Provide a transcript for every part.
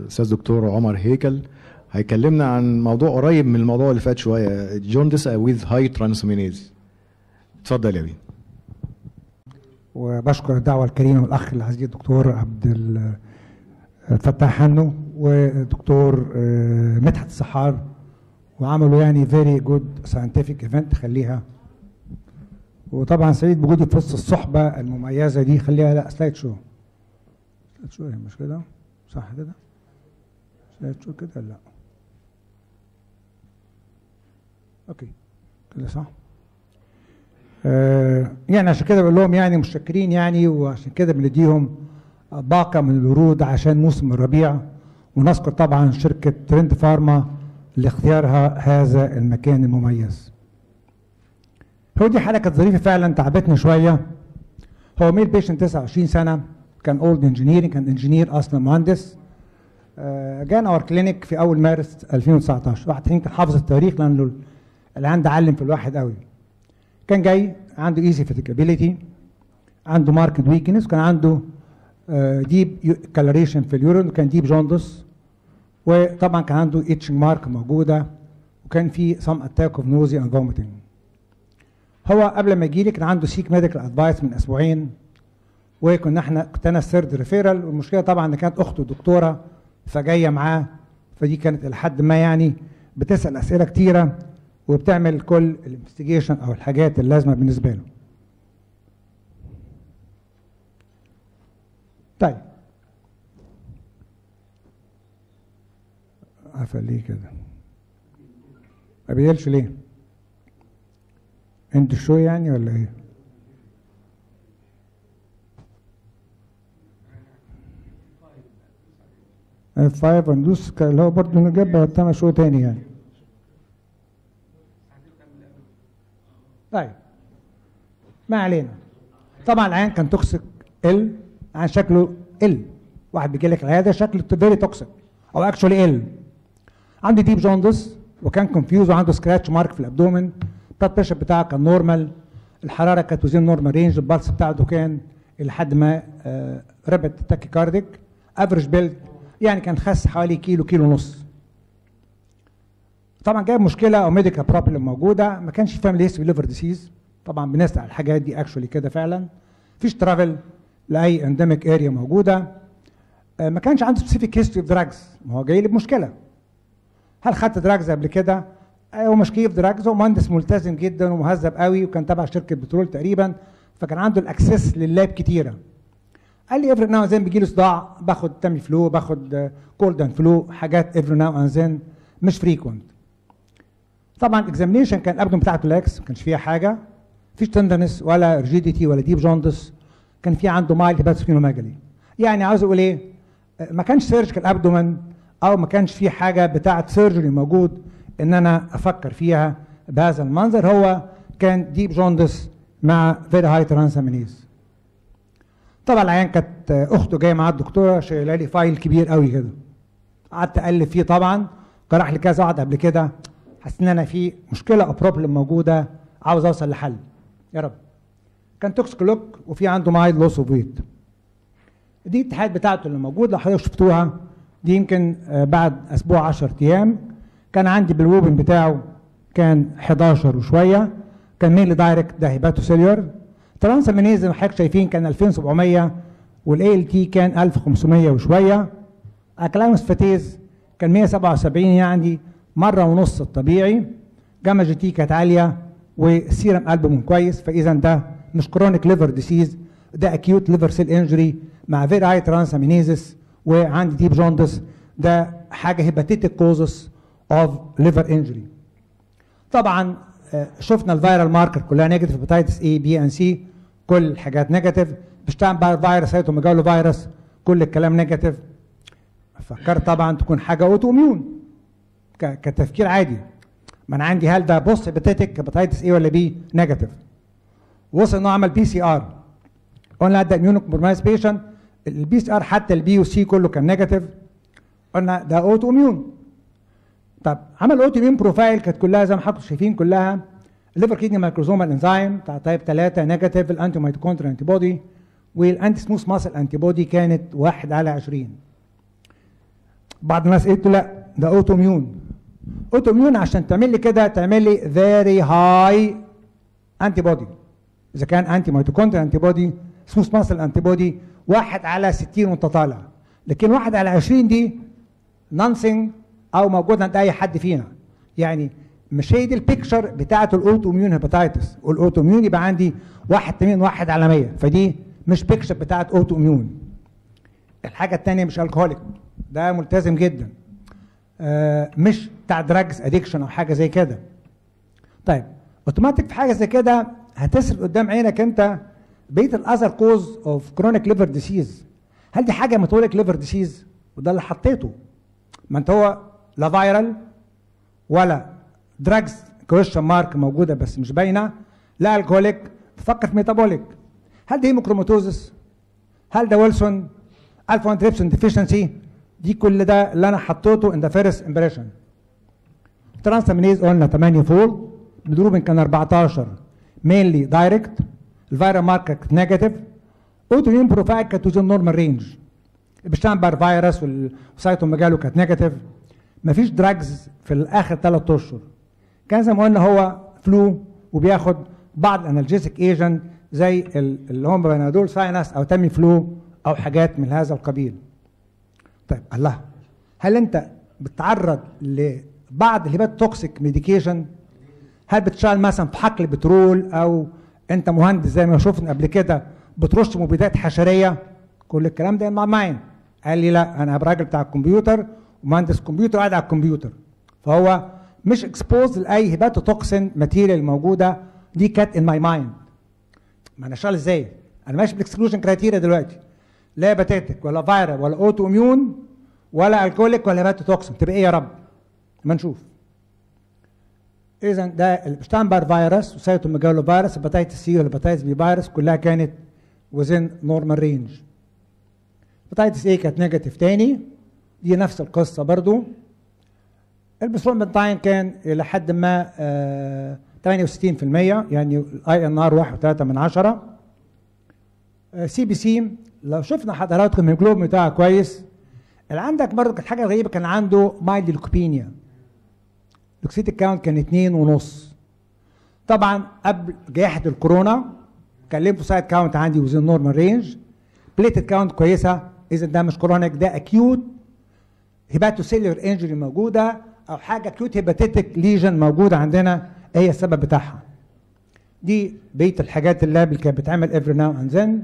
الاستاذ دكتور عمر هيكل هيكلمنا عن موضوع قريب من الموضوع اللي فات شويه جوندس ويز هاي ترانسمينيز اتفضل يا بيه وبشكر الدعوة الكريمة والأخ العزيز الدكتور عبد ال- الفتاح حنو ودكتور آه، مدحت السحار وعملوا يعني فيري جود ساينتفك ايفنت خليها وطبعا سعيد بوجودي في وسط الصحبة المميزة دي خليها لا سلايد شو سلايد شو إيه، مش كده صح كده سلايد شو كده لا اوكي كده صح آه، يعني عشان كده بقول لهم يعني متشكرين يعني وعشان كده بنديهم باقة من الورود عشان موسم الربيع ونذكر طبعا شركة ترند فارما لاختيارها هذا المكان المميز هو دي حالة كانت ظريفة فعلا تعبتني شوية هو ميل بيشنت 29 سنة كان اولد انجينيرنج كان انجينير اصلا مهندس آه، جانا اور كلينيك في اول مارس 2019 واحد يمكن حافظ التاريخ لانه العيان ده علم في الواحد قوي كان جاي عنده ايزي فيتيكابيليتي عنده ماركت ويكنس كان عنده ديب كالوريشن في اليورين وكان ديب جوندس وطبعا كان عنده اتشنج مارك موجوده وكان في سم اتاك اوف نوزي اند فوميتنج هو قبل ما يجي لي كان عنده سيك ميديكال ادفايس من اسبوعين وكنا احنا كنت انا الثيرد ريفيرال والمشكله طبعا ان كانت اخته دكتوره فجايه معاه فدي كانت لحد ما يعني بتسال اسئله كتيره وبتعمل كل الانفستيجيشن او الحاجات اللازمه بالنسبه له. طيب قفل ليه كده؟ ما بيقلش ليه؟ انت شو يعني ولا ايه؟ اف 5 هندوس اللي هو برضه نجيب بتاع شو تاني يعني طيب ما علينا طبعا العيان كان توكسيك ال عن شكله ال واحد بيجي لك العياده شكله فيري توكسيك او اكشولي ال عنده ديب جوندس وكان كونفيوز وعنده سكراتش مارك في الابدومن البلاد بريشر بتاعه كان نورمال الحراره كانت وزين نورمال رينج البلس بتاعته كان لحد ما آه ربط تاكي كارديك افريج بيلد يعني كان خس حوالي كيلو كيلو ونص طبعا جايب مشكله او ميديكال بروبلم موجوده ما كانش فاميلي هيستوري ليفر ديسيز طبعا بنسال على الحاجات دي اكشولي كده فعلا مفيش ترافل لاي انديميك اريا موجوده آه ما كانش عنده سبيسيفيك هيستوري اوف دراجز ما هو جاي لي بمشكله هل خدت دراجز قبل كده؟ هو مش كيف دراجز هو مهندس ملتزم جدا ومهذب قوي وكان تبع شركه بترول تقريبا فكان عنده الاكسس لللاب كتيره قال لي افري ناو زين بيجي له صداع باخد تامي فلو باخد كولد اند فلو حاجات افري ناو اند زين مش فريكونت طبعا الاكزامينيشن كان الابدن بتاعته لاكس ما كانش فيها حاجه مفيش تندنس ولا ريجيديتي ولا ديب جوندس كان في عنده مايل هيباتوسفينوميجالي يعني عاوز اقول ايه ما كانش سيرجيكال ابدومن او ما كانش في حاجه بتاعه سيرجري موجود ان انا افكر فيها بهذا المنظر هو كان ديب جوندس مع فيري هاي ترانسامينيز طبعا العيان كانت اخته جايه معاه الدكتوره شايله لي فايل كبير قوي كده قعدت اقلب فيه طبعا جرح لي كذا واحد قبل كده حسيت ان انا في مشكله او بروبلم موجوده عاوز اوصل لحل يا رب كان توكسيكولوك وفي عنده مايل لوس اوف ويت دي الاتحاد بتاعته اللي موجود لو حضرتك شفتوها دي يمكن بعد اسبوع 10 ايام كان عندي بالوبن بتاعه كان 11 وشويه كان ميل دايركت ده هيباتو سيليور ترانسامينيز زي ما حضرتك شايفين كان 2700 والاي ال تي كان 1500 وشويه اكلايمس فاتيز كان 177 يعني مره ونص الطبيعي جاما جي تي كانت عاليه والسيرم البومين كويس فاذا ده مش كرونيك ليفر ديسيز ده اكيوت ليفر سيل انجري مع فيري هاي ترانسامينيزس وعندي ديب جوندس ده حاجه هيباتيتك كوزس اوف ليفر انجري طبعا شفنا الفيرال ماركر كلها نيجاتيف هيباتيتس اي بي ان سي كل الحاجات نيجاتيف بشتغل بقى فيروس هيتوميجالو فيروس كل الكلام نيجاتيف فكرت طبعا تكون حاجه اوتو اميون كتفكير عادي ما انا عندي هل ده بوست هيباتيتك هيباتيتس اي ولا بي نيجاتيف وصل انه عمل بي سي ار قلنا ده اميونو كومبرومايز بيشنت البي سي ار حتى البي والسي كله كان نيجاتيف قلنا ده اوتو اميون طب عمل اوتو اميون بروفايل كانت كلها زي ما حضراتكم شايفين كلها الليفر كيدني مايكروزومال انزيم بتاع تايب 3 نيجاتيف الانتي ميتوكوندريا انتي بودي والانتي سموث ماسل انتي بودي كانت 1 على 20 بعض الناس قالت له لا ده اوتو ميون اوتو ميون عشان تعمل لي كده تعمل لي فيري هاي انتي بودي اذا كان انتي ميتوكوندريال انتي بودي سموث ماسل انتي بودي واحد على 60 وانت طالع لكن واحد على 20 دي نانسينج او موجود عند اي حد فينا يعني مش هي دي البيكتشر بتاعت الاوتو ميون هيباتيتس والاوتو ميون يبقى عندي واحد تمين واحد على 100 فدي مش بيكتشر بتاعت اوتو ميون الحاجه الثانيه مش الكهوليك ده ملتزم جدا آه مش بتاع دراجز ادكشن او حاجه زي كده طيب اوتوماتيك في حاجه زي كده هتسرد قدام عينك انت بقيه الاذر كوز اوف كرونيك ليفر ديسيز هل دي حاجه ميتوليك ليفر ديسيز وده اللي حطيته ما انت هو لا فايرال ولا دراجز كويشن مارك موجوده بس مش باينه لا الكوليك فكر في ميتابوليك هل ده هيموكروماتوزس هل ده ويلسون الفا تريبسون ديفيشنسي دي كل ده اللي انا حطيته ان ذا فيرست امبريشن ترانسامينيز قلنا 8 فول مضروب كان 14 مينلي دايركت الفيرال ماركر كانت نيجاتيف اوتو مين بروفايل كانت وزن نورمال رينج البشتامبر فيروس والسايتوميجالو كانت نيجاتيف مفيش دراجز في الاخر ثلاث اشهر كان زي ما قلنا هو فلو وبياخد بعض الانالجيسيك ايجنت زي اللي هم بنادول ساينس او تامي فلو او حاجات من هذا القبيل طيب الله هل انت بتتعرض لبعض الهبات توكسيك ميديكيشن هل بتشتغل مثلا في حقل بترول او انت مهندس زي ما شفنا قبل كده بترش مبيدات حشريه كل الكلام ده مع ماين قال لي لا انا راجل بتاع الكمبيوتر ومهندس كمبيوتر قاعد على الكمبيوتر فهو مش اكسبوز لاي هيباتوتوكسين ماتيريال موجوده دي كانت ان ماي مايند ما انا شغال ازاي؟ انا ماشي بالاكسكلوجن كرايتيريا دلوقتي لا هيباتيتك ولا فايرال ولا اوتو اميون ولا الكوليك ولا هيباتوتوكسين تبقى ايه يا رب؟ ما نشوف اذا ده الشتامبر فيروس وسيتوميجالو فيروس هيباتيتس سي والهيباتيتس بي فيروس كلها كانت وزن نورمال رينج هيباتيتس ايه كانت نيجاتيف تاني دي نفس القصه برضو البسرومنتاين كان الى حد ما آه 68% يعني الاي ان ار 1.3 من 10 سي بي سي لو شفنا حضراتكم الهيموجلوبين بتاعه كويس اللي عندك برضه كانت حاجه غريبه كان عنده مايلد لوكوبينيا لوكسيت كاونت كان اتنين ونص طبعا قبل جائحه الكورونا كان ليمفوسايت كاونت عندي وزن نورمال رينج بليتد كاونت كويسه اذا ده مش كرونيك ده اكيوت هيباتوسيلر انجري موجوده او حاجه اكيوت هيباتيتك ليجن موجوده عندنا هي السبب بتاعها دي بقيه الحاجات اللاب اللي كانت بتعمل افري ناو اند ذن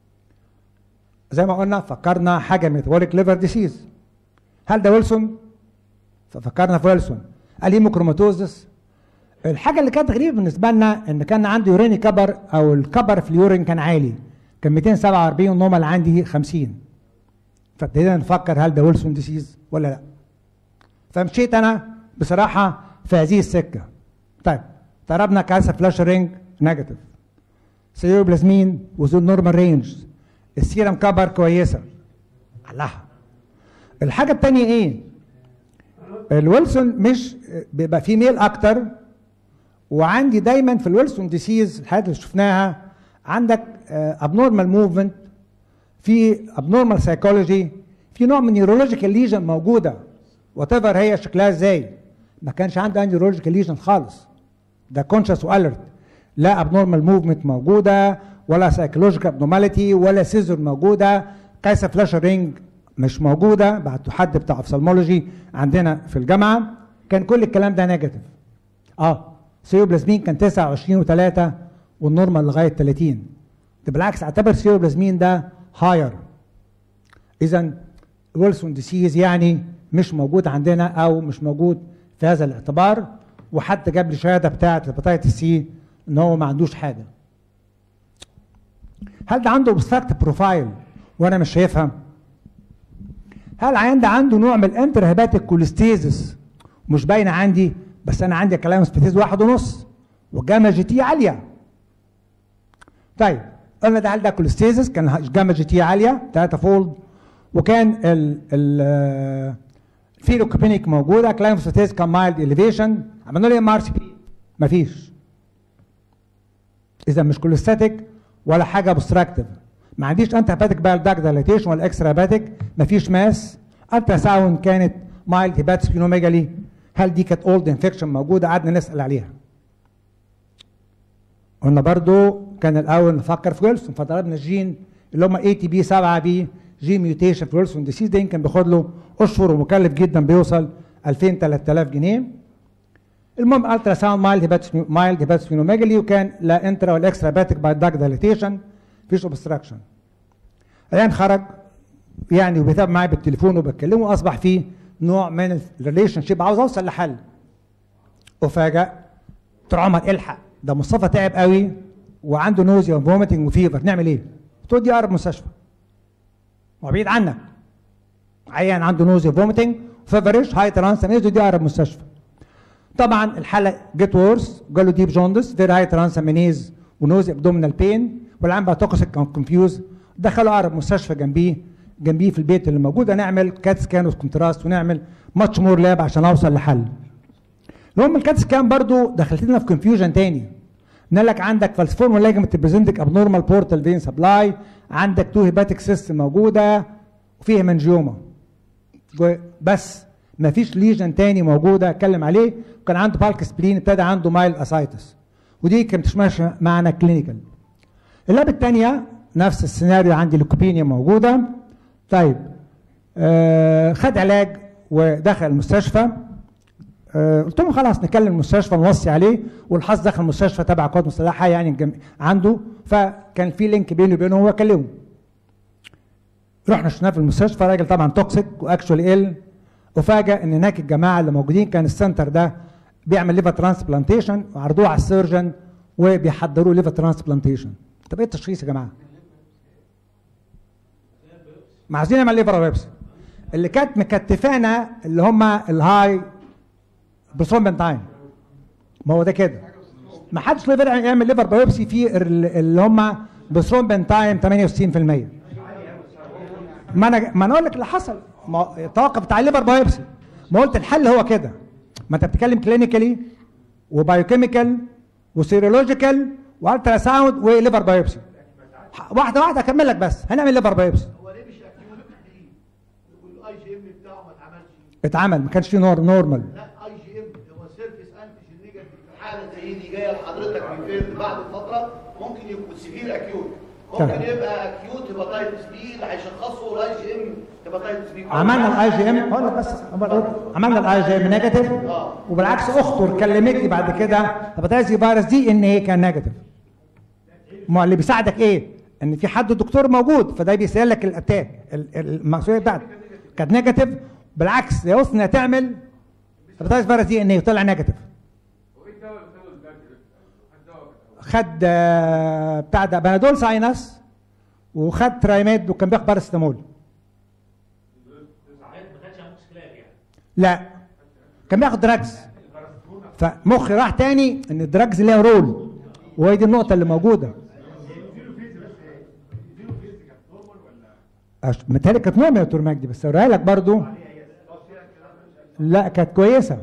زي ما قلنا فكرنا حاجه ميتابوليك ليفر ديسيز هل ده ويلسون ففكرنا في ويلسون الهيموكروماتوزس الحاجه اللي كانت غريبه بالنسبه لنا ان كان عنده يوريني كبر او الكبر في اليورين كان عالي كان 247 نورمال عندي 50 فابتدينا نفكر هل ده ويلسون ديسيز ولا لا فمشيت انا بصراحه في هذه السكه طيب ضربنا كاسه فلاش رينج نيجاتيف سيروبلازمين وزن نورمال رينج السيرم كبر كويسه الله الحاجه الثانيه ايه الويلسون مش بيبقى فيه ميل اكتر وعندي دايما في الويلسون ديسيز الحاجات اللي شفناها عندك ابنورمال موفمنت في ابنورمال سايكولوجي في نوع من نيورولوجيكال ليجن موجوده وات ايفر هي شكلها ازاي ما كانش عندي نيورولوجيكال ليجن خالص ده كونشس والرت لا ابنورمال موفمنت موجوده ولا سايكولوجيكال ابنورماليتي ولا سيزر موجوده كايسه فلاش رينج مش موجوده بعته حد بتاع افسلمولوجي عندنا في الجامعه كان كل الكلام ده نيجاتيف اه سيروبلازمين كان 29 و3 والنورمال لغايه 30 ده بالعكس اعتبر سيروبلازمين ده هاير اذا ويلسون ديسيز يعني مش موجود عندنا او مش موجود في هذا الاعتبار وحتى جاب لي شهاده بتاعه الهيباتيتس سي ان هو ما عندوش حاجه هل ده عنده اوبستراكت بروفايل وانا مش شايفها هل العيان ده عنده نوع من الانتر هيباتيك كوليستيزس مش باينه عندي بس انا عندي كلام سبيتيز واحد ونص والجاما جي تي عاليه طيب قلنا ده هل ده كوليستيزس كان جاما جي تي عاليه 3 فولد وكان ال ال فيلوكوبينيك موجوده كلايموسيتيز كان مايلد اليفيشن عملنا له ام ار سي بي مفيش اذا مش كوليستاتيك ولا حاجه ابستراكتيف ما عنديش انت هباتيك بايل داك دايليتيشن ولا اكسترا هباتيك مفيش ماس الترا ساوند كانت مايلد هيباتسبينوميجالي هل دي كانت اولد انفكشن موجوده قعدنا نسال عليها قلنا برضو كان الاول نفكر في ويلسون فضربنا الجين اللي هم اي تي بي 7 بي جين ميوتيشن في ويلسون ديسيز ده يمكن بياخد له اشهر ومكلف جدا بيوصل 2000 3000 جنيه المهم الترا ساوند مايلد مايلد هيباتسبينوميجالي وكان لا انترا ولا اكسترا باتيك باي داك دايليتيشن مفيش اوبستراكشن الان خرج يعني وبيتابع معايا بالتليفون وبكلمه اصبح فيه نوع من الريليشن شيب عاوز اوصل لحل وفاجأ قلت له عمر الحق ده مصطفى تعب قوي وعنده نوزيا وفوميتنج وفيفر نعمل ايه؟ قلت له دي اقرب مستشفى هو بعيد عنك عيان عنده نوزيا وفوميتنج فيفرش هاي ترانساميز ودي اقرب مستشفى طبعا الحاله جيت وورس جاله ديب جوندس فير هاي ترانسامينيز ونوزيا ابدومينال بين والعيان بقى توكسيك كونفيوز دخلوا اقرب مستشفى جنبيه جنبيه في البيت اللي موجود نعمل كات سكان وكونتراست ونعمل ماتش مور لاب عشان اوصل لحل المهم الكات سكان برضو دخلتنا في كونفيوجن تاني قلنا لك عندك فالسفورم لاجمنت بريزنتك ابنورمال بورتال فين سبلاي عندك تو هيباتيك سيستم موجوده وفيه هيمانجيوما بس ما فيش ليجن تاني موجوده اتكلم عليه وكان عنده بالك سبلين ابتدى عنده مايل اسايتس ودي كانت مش ماشيه معنا كلينيكال اللاب الثانيه نفس السيناريو عندي لوكوبينيا موجوده طيب آه خد علاج ودخل المستشفى آه قلت لهم خلاص نكلم المستشفى نوصي عليه والحظ دخل المستشفى تبع قوات مسلحه يعني الجم... عنده فكان في لينك بيني وبينه هو كلمه رحنا شفناه في المستشفى راجل طبعا توكسيك واكشولي ال وفاجئ ان هناك الجماعه اللي موجودين كان السنتر ده بيعمل ليفر ترانسبلانتيشن وعرضوه على السيرجن وبيحضروا ليفر ترانسبلانتيشن طب ايه التشخيص يا جماعه؟ ما عايزين نعمل ليفر ويبسي اللي كانت مكتفانا اللي هم الهاي بروثرومبين تايم ما هو ده كده ما حدش يقدر يعمل ليفر بايوبسي في اللي هم بروثرومبين تايم 68% ما انا ما انا اقول لك اللي حصل ما التوقف بتاع الليفر بايوبسي ما قلت الحل هو كده ما انت بتتكلم كلينيكالي وبايوكيميكال وسيرولوجيكال والترا ساوند وليفر بايوبسي واحده واحده اكمل لك بس هنعمل ليفر بايوبسي والاي جي ام بتاعه ما اتعملش اتعمل ما كانش فيه نور نورمال لا اي جي ام هو سيرفيس انتيجين نيجاتيف حاله زي دي جايه لحضرتك من فين بعد فتره ممكن يكون سيفير اكيوت ممكن تمام. يبقى اكيوت هيباتايتس بي اللي هيشخصه الاي جي ام هيباتايتس بي عملنا الاي جي ام هقول لك بس عملنا الاي جي ام نيجاتيف وبالعكس اخته كلمتني بعد كده هيباتايتس فيروس دي ان هي كان نيجاتيف ما اللي بيساعدك ايه؟ ان في حد دكتور موجود فده بيسهل لك الاتاك ال- ال- المسؤوليه بتاعتك كانت نيجاتيف بالعكس يا وصلنا تعمل هيباتايتس فيروس دي ان هي طلع نيجاتيف خد آه، بتاع ده بنادول ساينس وخد ترايميد وكان بياخد بارستامول لا كان بياخد دراجز فمخي راح تاني ان الدراجز ليها رول وهي دي النقطة اللي موجودة أش- متهيألي كانت نورمال يا دكتور مجدي بس اوريها لك برضو لا كانت كويسة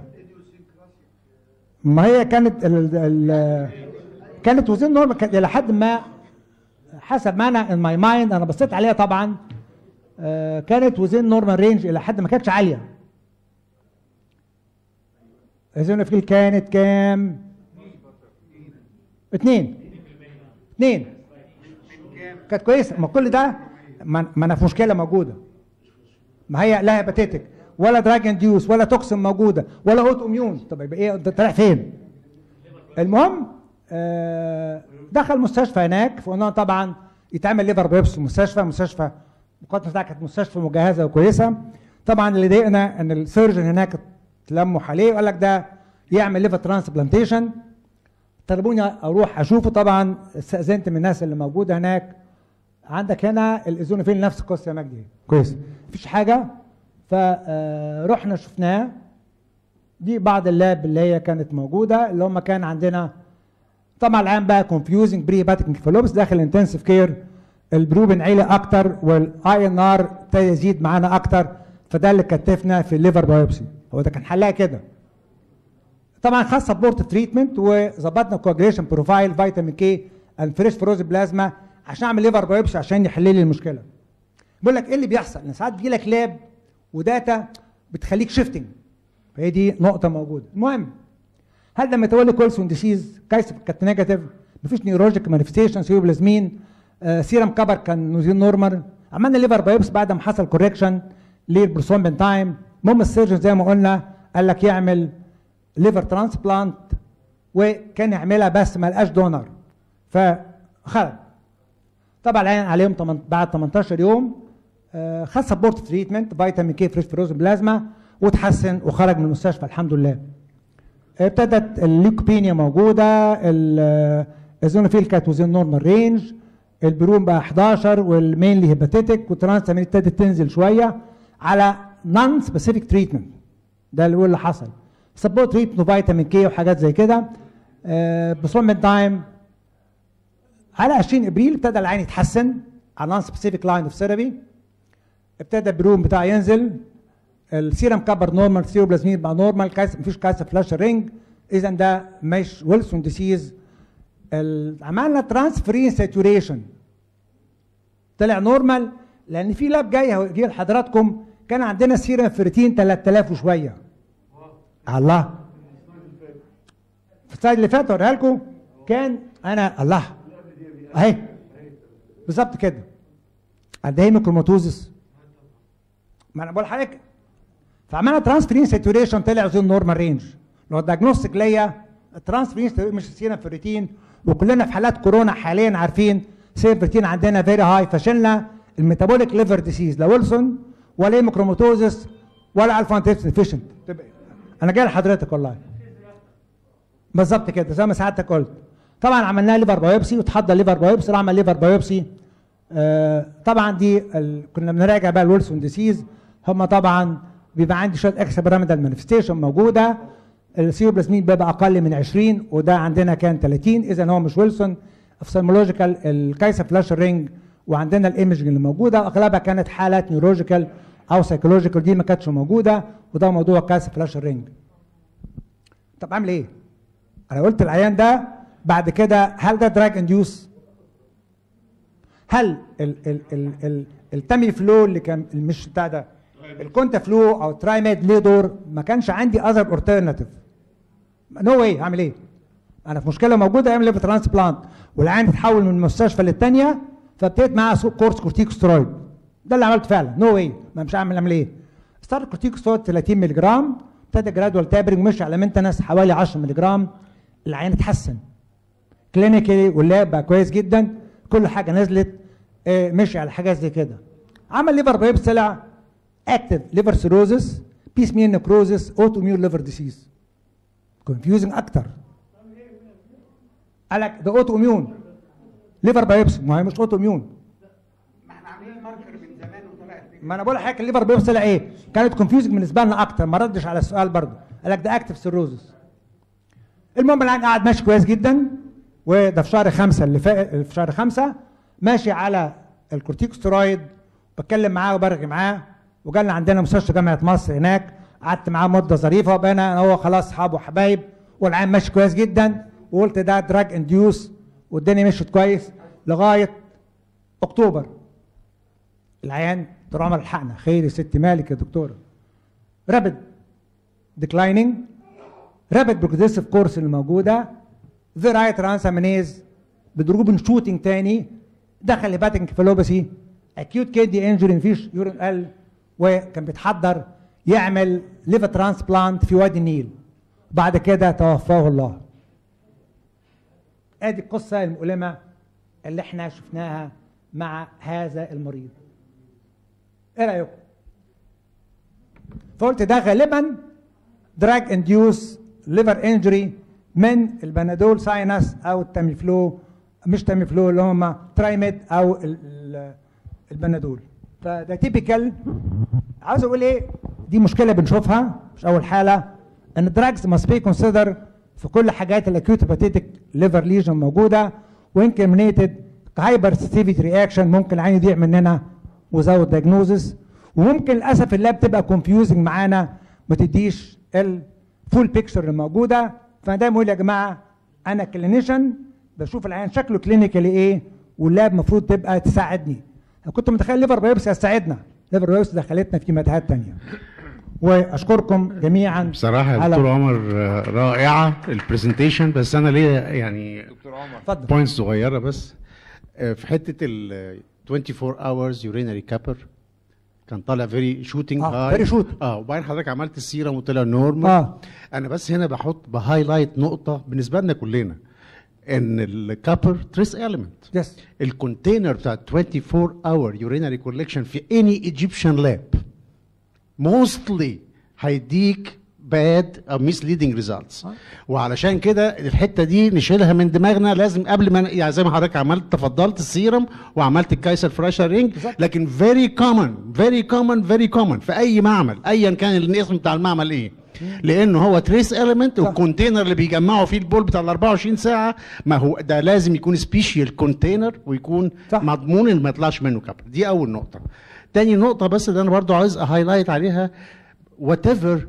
ما هي كانت ال ال كانت وزن نورمال كانت الى حد ما حسب ما انا ان ماي مايند انا بصيت عليها طبعا آه، كانت وزن نورمال رينج الى حد ما كانتش عاليه ايزونوفيل كانت كام؟ اتنين اتنين كانت كويسه ما كل ده ما ما انا في مشكله موجوده ما هي لا هيباتيتك ولا دراج انديوس ولا توكسين موجوده ولا اوتو اميون طب يبقى ايه ده طلع فين؟ المهم آه، دخل مستشفى هناك فقلنا طبعا يتعمل ليفر بيبس في المستشفى مستشفى المقدمه بتاعتها كانت مستشفى مجهزه وكويسه طبعا اللي ضايقنا ان السيرجن هناك تلموا عليه وقال لك ده يعمل ليفر ترانسبلانتيشن طلبوني اروح اشوفه طبعا استاذنت من الناس اللي موجوده هناك عندك هنا الايزونوفيل نفس القصه يا مجدي كويس مفيش حاجه فرحنا شفناه دي بعض اللاب اللي هي كانت موجوده اللي هم كان عندنا طبعا الان بقى كونفيوزنج بري هيباتيك انكفالوبس داخل انتنسيف كير البروبين عالي اكتر والاي ان ار ابتدى يزيد معانا اكتر فده اللي كتفنا في الليفر بايوبسي هو ده كان حلها كده طبعا خد سبورت تريتمنت وظبطنا كواجريشن بروفايل فيتامين كي الفريش فروز بلازما عشان اعمل ليفر بايوبسي عشان يحل لي المشكله بقول لك ايه اللي بيحصل ان ساعات بيجي لك لاب وداتا بتخليك شيفتنج فهي دي نقطه موجوده المهم هل لما يتولد كولسون ديسيز كايس كانت نيجاتيف مفيش نيورولوجيك مانيفستيشن سيروبلازمين آه سيرم كبر كان نوزين نورمال عملنا ليفر بايوبس بعد ما حصل كوريكشن للبروسومبين تايم المهم السيرجن زي ما قلنا قال لك يعمل ليفر ترانسبلانت وكان يعملها بس ما لقاش دونر فخرج طبعا العين عليهم تمن- بعد 18 يوم آه، خد سبورت تريتمنت فيتامين كي فريش فروزن بلازما وتحسن وخرج من المستشفى الحمد لله ابتدت الليوكوبينيا موجوده ال- الزونوفيل كانت وزين نورمال رينج البروم بقى 11 والمينلي هيباتيتك والترانس ابتدت تنزل شويه على نون سبيسيفيك تريتمنت ده اللي هو اللي حصل سبورت تريتمنت وفيتامين كي وحاجات زي كده آه بصمم تايم على 20 ابريل ابتدى العين يتحسن على نون سبيسيفيك لاين اوف ثيرابي ابتدى البروم بتاعه ينزل السيرم كبر نورمال سيروبلازمين بقى نورمال كايس مفيش كايس فلاش رينج اذا ده مش ويلسون ديسيز عملنا ترانسفيرين ساتوريشن طلع نورمال لان في لاب جاي هجي لحضراتكم كان عندنا سيرم فيرتين 3000 وشويه الله في السلايد اللي فات اوريها لكم كان انا الله اهي بالظبط كده قد ايه ميكروماتوزس ما انا بقول لحضرتك فعملنا ترانسفيرين ساتوريشن طلع زي النورمال رينج اللي هو الدايجنوستيك ليا الترانسفيرين مش سينا فيرتين وكلنا في حالات كورونا حاليا عارفين سير فيرتين عندنا فيري هاي فشلنا الميتابوليك ليفر ديسيز لا ويلسون ولا هيموكروماتوزس ولا الفا ديفيشنت انا جاي لحضرتك والله بالظبط كده زي ما سعادتك قلت طبعا عملناها ليفر بايوبسي وتحضر ليفر بايوبسي عمل ليفر بايوبسي آه طبعا دي ال... كنا بنراجع بقى الويلسون ديسيز هم طبعا بيبقى عندي شويه اكسترا بيراميدال مانيفستيشن موجوده السيوبلازمين بيبقى اقل من 20 وده عندنا كان 30 اذا هو مش ويلسون افسالمولوجيكال الكايسا فلاش رينج وعندنا الايمجنج اللي موجوده اغلبها كانت حالات نيورولوجيكال او سايكولوجيكال دي ما كانتش موجوده وده موضوع كايسا فلاش رينج طب اعمل ايه؟ انا قلت العيان ده بعد كده هل ده دراج انديوس؟ هل ال ال ال ال التامي فلو اللي كان مش بتاع ده الكونتا فلو او ترايميد ليه دور ما كانش عندي اذر اورترناتيف نو واي هعمل ايه؟ انا في مشكله موجوده اعمل ليفر ترانسبلانت والعين تتحول من مستشفى للثانيه فابتديت معاها كورس كورتيكوسترويد ده اللي عملته فعلا نو واي ما مش هعمل اعمل ايه؟ ستارت كورتيكوسترويد 30 مللي جرام ابتدى جرادوال تابرنج مشي على مينتنس حوالي 10 مللي جرام العين اتحسن كلينيكالي واللاب بقى كويس جدا كل حاجه نزلت اه مشي على حاجات زي كده عمل ليفر بايبس طلع اكتف ليفر سيروزس بيس مين نكروزس اوتو ميون ليفر ديسيز كونفيوزنج اكتر قال لك ده اوتو ميون ليفر بايبس ما هي مش اوتو ميون ما احنا عاملين ماركر من زمان وطلعت ما انا بقول لحضرتك الليفر بايبس طلع ايه كانت كونفيوزنج بالنسبه لنا اكتر ما ردش على السؤال برضه قال لك ده اكتف سيروزس المهم العين قاعد ماشي كويس جدا وده في شهر خمسة اللي فات في شهر خمسة ماشي على الكورتيكوستيرويد بتكلم معاه وبرغي معاه وجالنا عندنا مستشفى جامعة مصر هناك قعدت معاه مدة ظريفة وبقينا انا هو خلاص اصحاب وحبايب والعين ماشي كويس جدا وقلت ده دراج انديوس والدنيا مشيت كويس لغاية اكتوبر العيان طول عمر الحقنا خير يا ست مالك يا دكتورة رابد ديكلايننج رابد بروجريسيف كورس اللي موجوده ذا رايت ترانسامينيز بدروب شوتنج تاني دخل هيباتيك انكفالوباسي اكيوت كيدني انجري مفيش يورين قل وكان بيتحضر يعمل ليفر ترانسبلانت في وادي النيل بعد كده توفاه الله ادي القصه المؤلمه اللي احنا شفناها مع هذا المريض ايه رايكم فقلت ده غالبا دراج انديوس ليفر انجري من البنادول ساينس او التاميفلو مش تاميفلو اللي هم ترايميد او ال- ال- البنادول فده تيبيكال عاوز اقول ايه دي مشكله بنشوفها مش اول حاله ان الدراجز must be considered في كل حاجات الاكيوت هيباتيتك ليفر ليجن موجوده وانكرمينيتد هايبر سيتيفيتي رياكشن ممكن العين يضيع مننا وزود دايجنوزس وممكن للاسف اللاب تبقى كونفيوزنج معانا ما تديش الفول بيكتشر اللي موجوده فانا دايما بقول يا جماعه انا كلينيشن بشوف العيان شكله كلينيكالي ايه واللاب المفروض تبقى تساعدني انا كنت متخيل ليفر بايبسي هتساعدنا ليفر بايوبسي دخلتنا في متاهات تانية واشكركم جميعا بصراحه يا على- دكتور عمر آه، رائعه البرزنتيشن بس انا ليا يعني دكتور عمر اتفضل بوينتس صغيره بس آه، في حته ال 24 hours urinary capper كان طالع فيري شوتنج آه، very shoot. اه وبعدين حضرتك عملت السيرم وطلع نورمال اه انا بس هنا بحط بهايلايت نقطه بالنسبه لنا كلنا ان الكابر تريس اليمنت يس الكونتينر بتاع 24 اور يورينري كولكشن في اني ايجيبشن لاب موستلي هيديك باد او misleading results وعلشان كده الحته دي نشيلها من دماغنا لازم قبل ما يعني زي ما حضرتك عملت تفضلت السيرم وعملت الكايسر فراشر رينج لكن فيري كومن فيري كومن فيري كومن في اي معمل ايا كان الاسم بتاع المعمل ايه لانه هو تريس اليمنت والكونتينر اللي بيجمعوا فيه البول بتاع ال 24 ساعه ما هو ده لازم يكون سبيشال كونتينر ويكون صح. مضمون ان ما يطلعش منه كابر دي اول نقطه تاني نقطه بس اللي انا برضو عايز اهايلايت عليها وات ايفر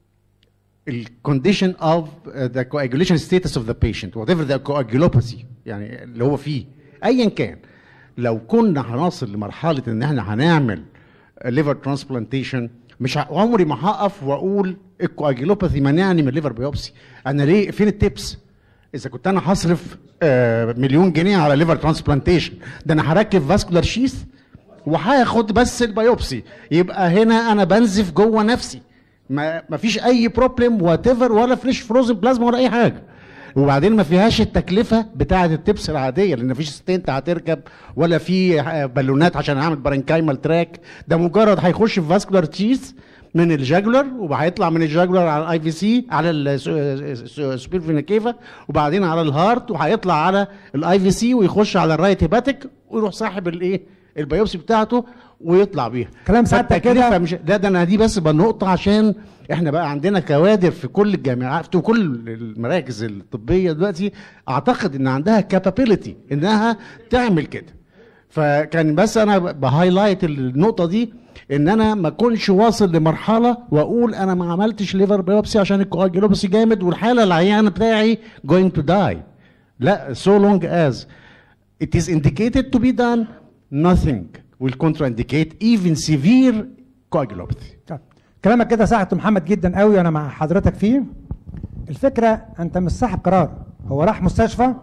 الكونديشن اوف ذا coagulation status of the patient whatever the coagulopathy يعني اللي هو فيه ايا كان لو كنا هنصل لمرحله ان احنا هنعمل ليفر ترانسبلانتيشن مش ه- عمري ما هقف واقول الكواجيلوباثي منعني من الليفر بيوبسي انا ليه فين التبس اذا كنت انا هصرف آه، مليون جنيه على ليفر ترانسبلانتيشن ده انا هركب فاسكولار شيث وهاخد بس البيوبسي يبقى هنا انا بنزف جوه نفسي ما ما فيش اي بروبلم وات ايفر ولا فريش فروزن بلازما ولا اي حاجه وبعدين ما فيهاش التكلفه بتاعه التبس العاديه لان مفيش ستنت هتركب ولا في آه، بالونات عشان اعمل بارنكايمال تراك ده مجرد هيخش في فاسكولار تشيز من الجاجولار وهيطلع من الجاجولار على الاي في سي على السوبر فينا كيفا وبعدين على الهارت وهيطلع على الاي في سي ويخش على الرايت هيباتيك ويروح ساحب الايه البيوبسي بتاعته ويطلع بيها كلام سعادتك فالتكلفة كده. مش لا ده انا دي بس بنقطه عشان احنا بقى عندنا كوادر في كل الجامعات في كل المراكز الطبيه دلوقتي اعتقد ان عندها كابابيلتي انها تعمل كده فكان بس انا بهايلايت النقطه دي ان انا ما اكونش واصل لمرحله واقول انا ما عملتش ليفر بيوبسي عشان الكواجيلوبسي جامد والحاله العيانه بتاعي going to die لا so long as it is indicated to be done nothing will contraindicate even severe coagulopathy طيب. كلامك كده ساعدت محمد جدا قوي وانا مع حضرتك فيه الفكره انت مش صاحب قرار هو راح مستشفى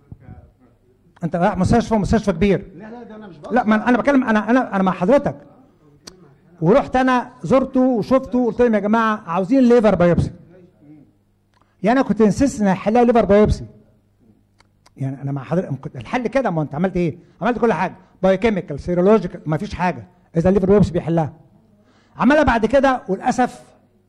انت رايح مستشفى مستشفى كبير لا لا ده انا مش لا ما انا بتكلم انا انا انا مع حضرتك ورحت انا زرته وشفته وقلت لهم يا جماعه عاوزين ليفر بايوبسي يعني انا كنت انسست ان احلها ليفر بايوبسي يعني انا مع حضرتك كنت الحل كده ما انت عملت ايه؟ عملت كل حاجه بايوكيميكال سيرولوجيكال ما فيش حاجه اذا الليفر بايوبسي بيحلها عملها بعد كده وللاسف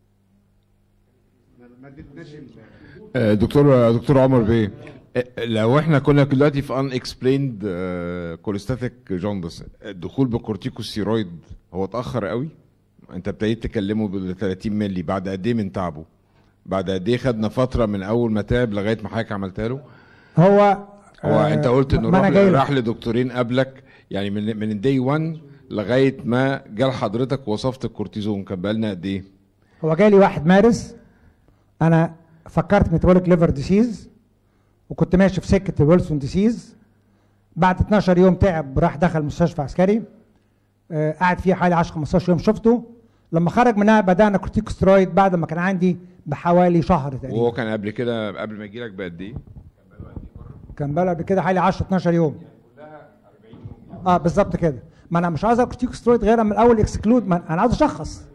آه، دكتور دكتور عمر بيه آه، لو احنا كنا دلوقتي في ان اكسبليند كوليستاتيك جوندس الدخول بالكورتيكوستيرويد هو اتاخر قوي انت ابتديت تكلمه بال 30 مللي بعد قد ايه من تعبه بعد قد ايه خدنا فتره من اول ما تعب لغايه ما حضرتك عملتها له هو هو آه، انت قلت انه ما راح أنا جاي لك. راح لدكتورين قبلك يعني من من الدي 1 لغايه ما جال حضرتك وصفت الكورتيزون كان بقالنا قد ايه؟ هو جالي واحد مارس انا فكرت ميتابوليك ليفر ديسيز وكنت ماشي في سكه الويلسون ديسيز بعد 12 يوم تعب راح دخل مستشفى عسكري آه، قعد فيه حوالي 10 15 يوم شفته لما خرج منها بدانا كورتيكوسترويد بعد ما كان عندي بحوالي شهر وهو تقريبا كان قبل كده قبل ما يجي لك بقد ايه؟ كان بقى قبل كده حوالي 10 12 يوم اه بالظبط كده ما انا مش عاوز كورتيكوسترويد غير من الاول اكسكلود ما انا عاوز اشخص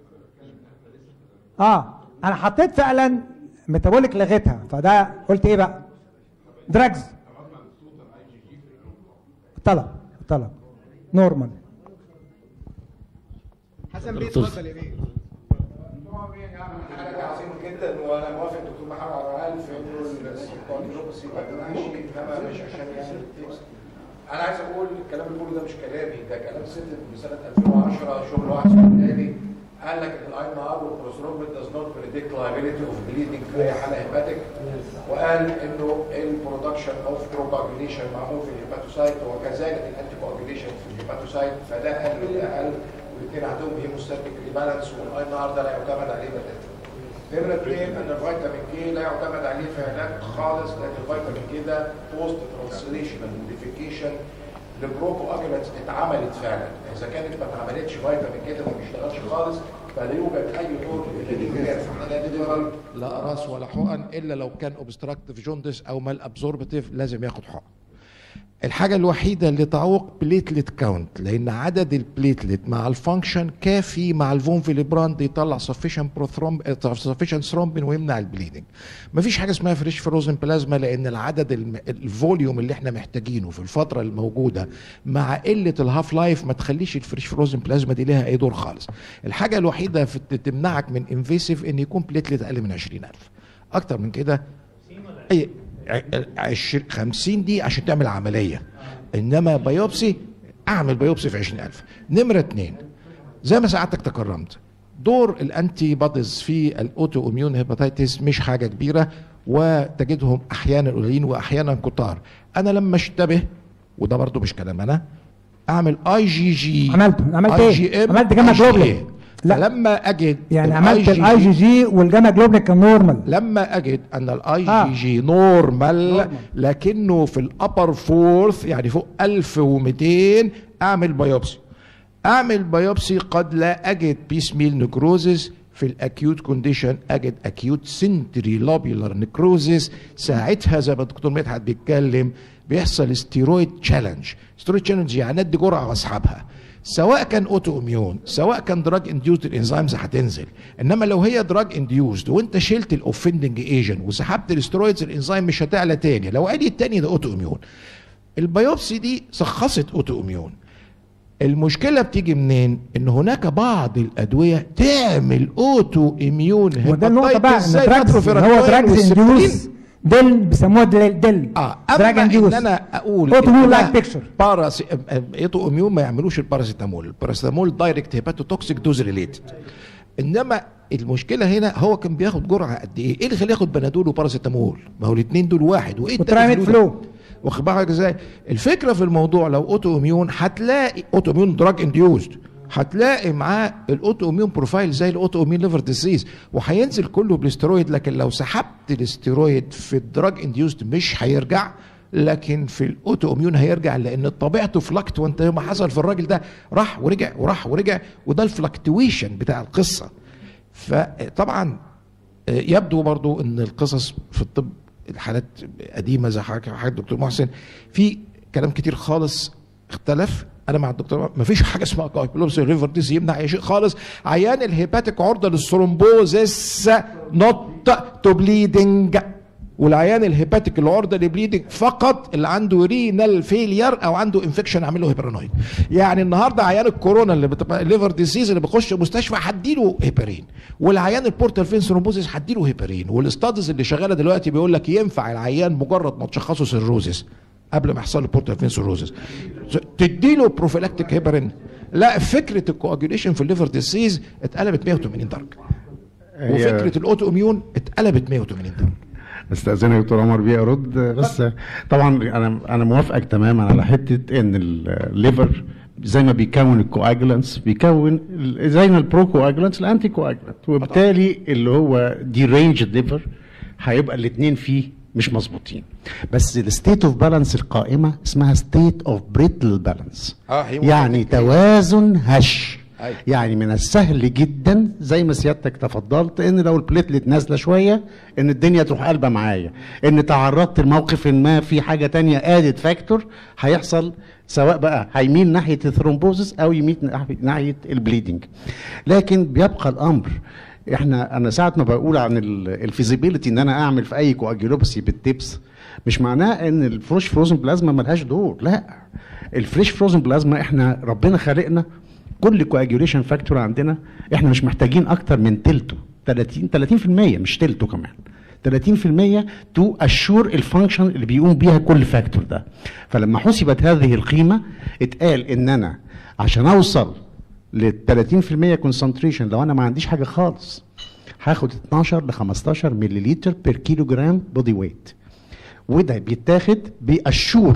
اه انا حطيت فعلا ميتابوليك لغيتها فده قلت ايه بقى دراجز طلب طلب نورمال حسن بيه اتفضل يا بيه حاجه عظيمه جدا وانا موافق دكتور محمد عبد الوهاب في انه الكوندروبسي ما تمشي انما مش عشان يعني التبس. انا عايز اقول الكلام اللي بقوله ده مش كلامي ده كلام ست من سنه 2010 شغل واحد سوداني قال لك ان الاي ان ار والبروسترومبين does not predict liability of bleeding في اي حاله هيباتيك وقال انه البرودكشن اوف بروباجوليشن معمول في الهيباتوسايت وكذلك الانتي كواجوليشن في الهيباتوسايت فده قل وده قل والاثنين عندهم هيموستاتيك ريبالانس والاي ان ار ده لا يعتمد عليه بتاتا نمرة اثنين ان الفيتامين كي لا يعتمد عليه في علاج خالص لان الفيتامين كي ده بوست ترانسليشنال موديفيكيشن لبروكو اجلت اتعملت فعلا اذا كانت ما اتعملتش فيتامين كده ما بيشتغلش خالص فلا يوجد اي طرق للجهاز لا لا راس ولا حقن الا لو كان اوبستراكتيف جوندس او مال ابزوربتيف لازم ياخد حقن الحاجة الوحيدة اللي تعوق بليتلت كاونت لأن عدد البليتلت مع الفانكشن كافي مع الفون فيليبراند يطلع sufficient prothrom- آه، sufficient thrombin ويمنع البليدنج. مفيش حاجة اسمها فريش فروزن بلازما لأن العدد الم- الفوليوم اللي احنا محتاجينه في الفترة الموجودة مع قلة الهاف لايف ما تخليش الفريش فروزن بلازما دي لها أي دور خالص. الحاجة الوحيدة في تمنعك من انفيسيف إن يكون بليتلت أقل من 20000 أكتر من كده اي عشر 50 دي عشان تعمل عمليه انما بايوبسي اعمل بايوبسي في 20000 نمره اتنين زي ما سعادتك تكرمت دور الانتي بوديز في الاوتو اميون هيباتيتس مش حاجه كبيره وتجدهم احيانا قليلين واحيانا كتار انا لما اشتبه وده برضو مش كلام انا اعمل اي جي جي عملته. عملت اي إيه؟ جي ام عملت جاما جلوبولين. لا. لا لما اجد يعني ال عملت IgG الاي جي جي والجاما جلوبلين كان نورمال لما اجد ان الاي آه. جي جي نورمال نورمال. لكنه في الابر فورث يعني فوق 1200 اعمل بايوبسي اعمل بايوبسي قد لا اجد بيس ميل نكروزز في الاكيوت كونديشن اجد اكيوت سنتري لوبيولار نكروزز ساعتها زي ما الدكتور مدحت بيتكلم بيحصل ستيرويد تشالنج ستيرويد تشالنج يعني ادي جرعه واسحبها سواء كان اوتو اميون سواء كان دراج انديوزد الانزيمز هتنزل انما لو هي دراج انديوزد وانت شلت الاوفندنج ايجنت وسحبت الاسترويدز الانزيم مش هتعلى تاني لو علي التاني ده اوتو اميون البيوبسي دي شخصت اوتو اميون المشكلة بتيجي منين؟ ان هناك بعض الادوية تعمل اوتو اميون وده النقطه بقى هيباتيتس ان زي دراجز الاتروفيراكتوين هو دراجز والسبرين. انديوس دل بيسموها دل دل اه دراج اما انديوس ان انا اقول اوتو إن ميون ده لايك بيكتشر باراس اوتو اميون ما يعملوش الباراسيتامول الباراسيتامول دايركت هيباتوتوكسيك دوز ريليتد انما المشكله هنا هو كان بياخد جرعه قد ايه؟ ايه اللي خليه ياخد بنادول وباراسيتامول؟ ما هو الاثنين دول واحد وايه وتراميد التاني فلو ده؟ فلو واخد بالك ازاي؟ الفكره في الموضوع لو اوتو اميون هتلاقي اوتو اميون دراج انديوزد هتلاقي معاه الاوتو اميون بروفايل زي الاوتو اميون ليفر ديزيز وهينزل كله بالاسترويد لكن لو سحبت الاسترويد في الدراج انديوزد مش هيرجع لكن في الاوتو اميون هيرجع لان طبيعته فلكت وانت ما حصل في الراجل ده راح ورجع وراح ورجع وده الفلكتويشن بتاع القصه فطبعا آه، يبدو برضو ان القصص في الطب الحالات قديمه زي حضرتك حضرتك الدكتور محسن في كلام كتير خالص اختلف انا مع الدكتور ما فيش حاجه اسمها كايبلوبس ريفر ديز يمنع اي شيء خالص عيان الهيباتيك عرضه للثرومبوزس نوت تو بليدنج والعيان الهيباتيك اللي عرضه لبليدنج فقط اللي عنده رينال فيلير او عنده انفكشن عامل له هيبرانويد يعني النهارده عيان الكورونا اللي بتبقى الليفر ديزيز اللي بيخش مستشفى هديله هيبرين والعيان البورتال فين ثرومبوزيس هديله هيبرين والاستادز اللي شغاله دلوقتي بيقول لك ينفع العيان مجرد ما تشخصه سيروزيس قبل ما يحصل له بورتال فين سيروزيس تديله بروفيلاكتيك هيبرين لا فكره الكواجوليشن في الليفر ديزيز اتقلبت 180 درجه وفكره الاوتو اميون اتقلبت 180 درجه استاذنك يا دكتور عمر بيه ارد بس طبعا انا انا موافقك تماما على حته ان الليفر زي ما بيكون الكواجلانس بيكون ال- زي ما البرو كواجلانس الانتي كواجلانت وبالتالي اللي هو دي رينج الليفر هيبقى الاثنين فيه مش مظبوطين بس الستيت اوف بالانس القائمه اسمها ستيت اوف بريتل بالانس اه هي يعني توازن هش أيوة. يعني من السهل جدا زي ما سيادتك تفضلت ان لو البليتلت نازله شويه ان الدنيا تروح قلبه معايا ان تعرضت لموقف ما في حاجه تانية ادد فاكتور هيحصل سواء بقى هيميل ناحيه الثرومبوزس او يميل ناحية- ناحيه البليدنج لكن بيبقى الامر احنا انا ساعه ما بقول عن الفيزيبيليتي ان انا اعمل في اي كواجيولوبسي بالتبس مش معناه ان الفروش فروزن بلازما ملهاش دور لا الفريش فروزن بلازما احنا ربنا خلقنا كل كواجيوليشن فاكتور عندنا احنا مش محتاجين اكتر من تلته 30 30% مش تلته كمان 30% تو اشور الفانكشن اللي بيقوم بيها كل فاكتور ده فلما حسبت هذه القيمه اتقال ان انا عشان اوصل لل 30% كونسنتريشن لو انا ما عنديش حاجه خالص هاخد 12 ل 15 ملليلتر بير كيلو جرام بودي ويت وده بيتاخد باشور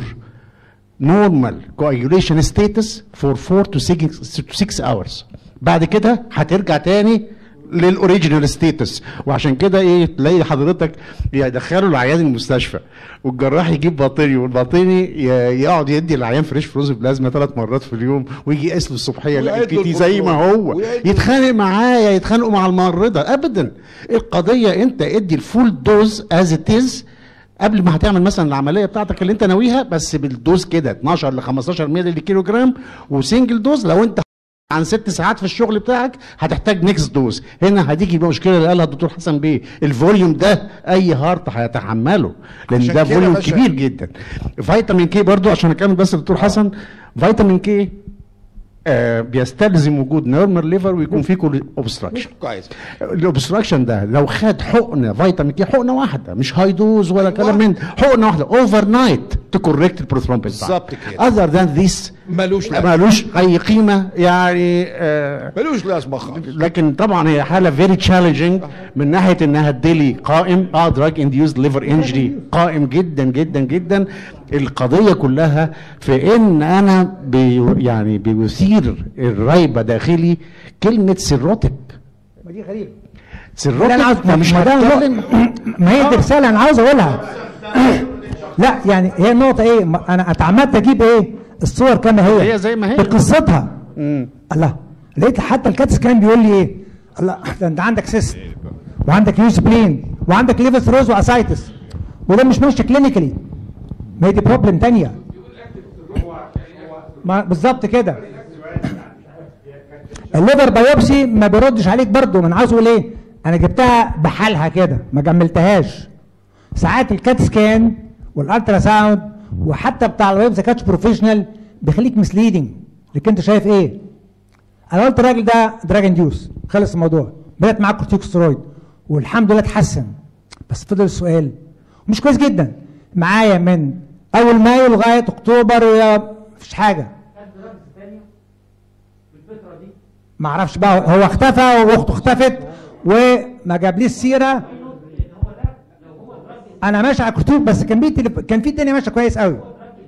نورمال coagulation status for 4 to 6 to 6 hours بعد كده هترجع تاني للاوريجينال ستيتس وعشان كده ايه تلاقي حضرتك يدخلوا العيان المستشفى والجراح يجيب باطني والباطني ي- يقعد يدي العيان فريش فروز بلازما ثلاث مرات في اليوم ويجي يقيس له الصبحيه يلاقي ويعيد له الكيتي زي ما الكنترول. هو ويعيد له- يتخانق معايا يتخانقوا مع الممرضه ابدا القضيه انت ادي الفول دوز از ات از قبل ما هتعمل مثلا العمليه بتاعتك اللي انت ناويها بس بالدوز كده 12 ل 15 مللي كيلو جرام وسنجل دوز لو انت عن ست ساعات في الشغل بتاعك هتحتاج نيكست دوز هنا هتيجي المشكله اللي قالها الدكتور حسن بيه الفوليوم ده اي هارت هيتحمله لان عشان ده كده فوليوم باشا- كبير جدا فيتامين كي برضو عشان اكمل بس الدكتور حسن فيتامين كي آه بيستلزم وجود نورمال ليفر ويكون فيه كل اوبستراكشن كويس الاوبستراكشن ده لو خد حقنه فيتامين كي حقنه واحده مش هاي دوز ولا كلام من ده. حقنه واحده اوفر نايت تكوركت البروثرومبين بالظبط كده. اذر ذان ذيس ملوش لازمه مالوش اي قيمه يعني آه ملوش لازمه خالص لكن طبعا هي حاله فيري تشالنجينج من ناحيه انها تديلي قائم اه دراج انديوز ليفر انجري قائم جدا جدا جدا القضيه كلها في ان انا بي يعني بيثير الريبه داخلي كلمه سيروتك ما دي غريبه سيروتك لا انا عاوز فمش ما ده هتكلم ما هي دي رساله انا عاوز اقولها لا يعني هي النقطه ايه ما انا اتعمدت اجيب ايه الصور كما هي هي زي ما هي. بقصتها مم. الله لقيت حتى الكاتس كان بيقول لي ايه الله ده انت عندك سيست وعندك يوز بلين وعندك ليفر ثروز واسايتس وده مش ماشي كلينيكالي ما هي دي بروبلم تانية ما بالظبط كده الليفر بايوبسي ما بيردش عليك برضه ما انا عاوز اقول ايه انا جبتها بحالها كده ما جملتهاش ساعات الكات سكان والالترا ساوند وحتى بتاع الويب كاتش بروفيشنال بيخليك مسليدنج لكن انت شايف ايه انا قلت الراجل ده دراج انديوس خلص الموضوع بدات معاه كورتيكوستيرويد والحمد لله اتحسن بس فضل السؤال مش كويس جدا معايا من اول مايو لغايه اكتوبر ويا مفيش حاجه ما اعرفش بقى هو اختفى واخته اختفت وما جابليش سيره انا ماشي على الكتب بس كان في تليف... كان في الدنيا ماشيه كويس قوي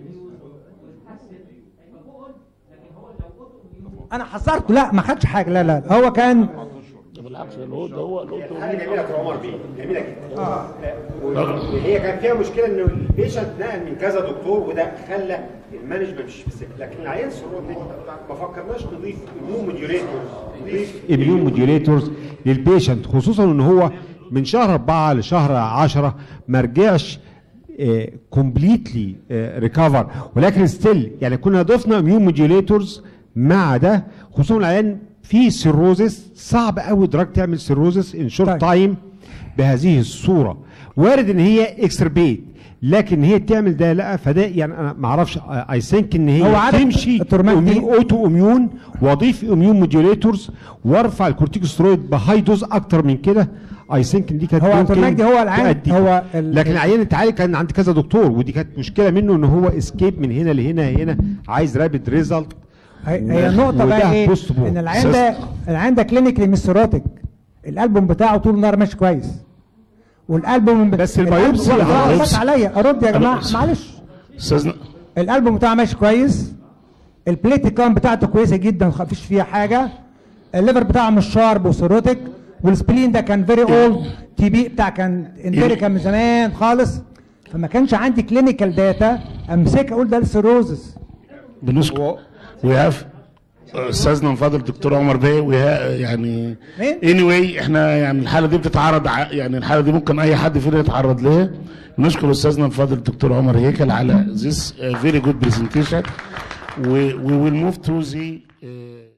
انا حذرته لا ما خدش حاجه لا لا هو كان بالعكس الهود هو الهود حاجه جميله يا عمر بيه جميله جدا هي كان فيها مشكله انه البيشنت نقل من كذا دكتور وده خلى المانجمنت مش سبيسيفيك لكن العيان سيروتيك ما فكرناش نضيف اميون موديوليتور نضيف اميون موديوليتورز للبيشنت خصوصا ان هو من شهر 4 لشهر 10 ما رجعش كومبليتلي ريكفر ولكن ستيل يعني كنا ضفنا اميون موديوليتورز مع ده خصوصا العيان في سيروزس صعب قوي دراج تعمل سيروزس ان شورت طيب. تايم بهذه الصوره وارد ان هي اكستربيت لكن هي تعمل ده لا فده يعني انا ما اعرفش اي ثينك ان هي هو عارف تمشي التورمات دي- اوتو اميون واضيف اميون موديوليتورز وارفع الكورتيكوسترويد بهاي دوز اكتر من كده اي ثينك ان دي كانت هو ممكن التورمات دي هو العين- تؤدي. هو ال- لكن العيان اتعالج كان عند كذا دكتور ودي كانت مشكله منه ان هو اسكيب من هنا لهنا هنا عايز رابid ريزلت هي هي النقطة بقى ايه؟ ان العيان ده العيان ده كلينيكلي مش سيروتيك الالبوم بتاعه طول النهار ماشي كويس والالبوم بس البيوبسي- الألبوم- لا، البيوبسي- رد عليا ارد يا جماعه البيوبسي. معلش استاذنا الالبوم بتاعه ماشي كويس البليتيكام بتاعته كويسه جدا مفيش فيها حاجه الليفر بتاعه مش شارب وسيروتيك والسبلين ده كان فيري اولد تي بي بتاع كان امبيريكا من زمان خالص فما كانش عندي كلينيكال داتا امسك اقول ده السيروزس بنشكر ويهاف استاذنا الفاضل دكتور عمر بيه ويها يعني مين؟ اني anyway احنا يعني الحاله دي بتتعرض ع- يعني الحاله دي ممكن اي حد فينا يتعرض ليها نشكر استاذنا الفاضل الدكتور عمر هيكل على this uh, very good presentation we, we will move to the uh,